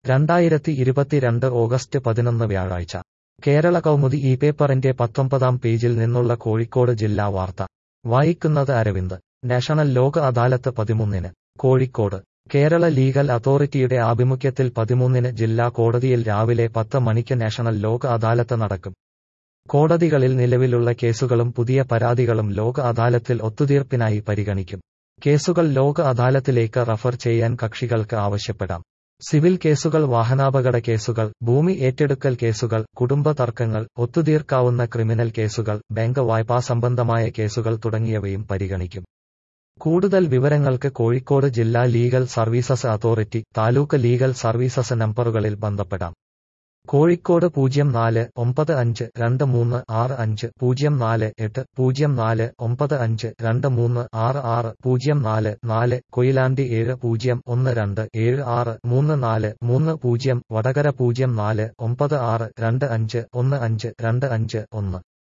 രണ്ടായിരത്തി ഇരുപത്തിരണ്ട് ഓഗസ്റ്റ് പതിനൊന്ന് വ്യാഴാഴ്ച കേരള കൗമുദി ഈ പേപ്പറിന്റെ പത്തൊമ്പതാം പേജിൽ നിന്നുള്ള കോഴിക്കോട് ജില്ലാ വാർത്ത വായിക്കുന്നത് അരവിന്ദ് നാഷണൽ ലോക് അദാലത്ത് പതിമൂന്നിന് കോഴിക്കോട് കേരള ലീഗൽ അതോറിറ്റിയുടെ ആഭിമുഖ്യത്തിൽ പതിമൂന്നിന് ജില്ലാ കോടതിയിൽ രാവിലെ പത്ത് മണിക്ക് നാഷണൽ ലോക് അദാലത്ത് നടക്കും കോടതികളിൽ നിലവിലുള്ള കേസുകളും പുതിയ പരാതികളും ലോക് അദാലത്തിൽ ഒത്തുതീർപ്പിനായി പരിഗണിക്കും കേസുകൾ ലോക് അദാലത്തിലേക്ക് റഫർ ചെയ്യാൻ കക്ഷികൾക്ക് ആവശ്യപ്പെടാം സിവിൽ കേസുകൾ വാഹനാപകട കേസുകൾ ഭൂമി ഏറ്റെടുക്കൽ കേസുകൾ കുടുംബ തർക്കങ്ങൾ ഒത്തുതീർക്കാവുന്ന ക്രിമിനൽ കേസുകൾ ബാങ്ക് വായ്പാ സംബന്ധമായ കേസുകൾ തുടങ്ങിയവയും പരിഗണിക്കും കൂടുതൽ വിവരങ്ങൾക്ക് കോഴിക്കോട് ജില്ലാ legal services authority taluk legal services നമ്പറുകളിൽ ബന്ധപ്പെടാം കോഴിക്കോട് പൂജ്യം നാല് ഒമ്പത് അഞ്ച് രണ്ട് മൂന്ന് ആറ് അഞ്ച് പൂജ്യം നാല് എട്ട് പൂജ്യം നാല് ഒമ്പത് അഞ്ച് രണ്ട് മൂന്ന് ആറ് ആറ് പൂജ്യം നാല് നാല് കൊയിലാണ്ടി ഏഴ് പൂജ്യം ഒന്ന് രണ്ട് ഏഴ് ആറ് മൂന്ന് നാല് മൂന്ന് പൂജ്യം വടകര പൂജ്യം നാല് ഒമ്പത് ആറ് രണ്ട് അഞ്ച് ഒന്ന് അഞ്ച് രണ്ട് അഞ്ച് ഒന്ന്